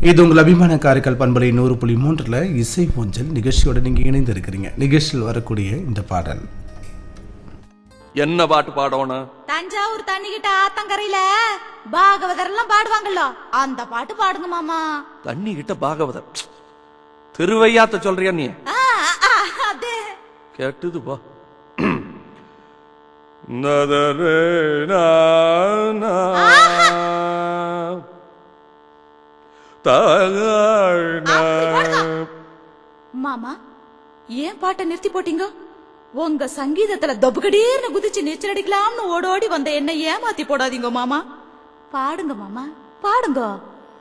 இது உங்கள் அபிமான காரைக்கால் பண்பலை நூறு புள்ளி மூன்றில் இசை ஊஞ்சல் நிகழ்ச்சியோட நீங்கள் இணைந்து இருக்கிறீங்க நிகழ்ச்சியில் வரக்கூடிய இந்த பாடல் என்ன பாட்டு பாடணும் தஞ்சாவூர் தண்ணிக்கிட்ட ஆத்தங்கரையில பாகவதர் எல்லாம் பாடுவாங்கல்ல அந்த பாட்டு பாடுங்க மாமா தண்ணி கிட்ட பாகவதர் திருவையாத்த சொல்றியா நீ ஆ, ஆ, அது கேட்டுது பா நதரே நா, நா. தகாழ் நா. மாமா ஏன் பாட்டை நிறுத்தி போட்டீங்க உங்க சங்கீதத்துல தொபுகடீர்னு குதிச்சு நீச்சல் அடிக்கலாம்னு ஓடோடி வந்த என்ன ஏமாத்தி போடாதீங்க மாமா பாடுங்க மாமா பாடுங்க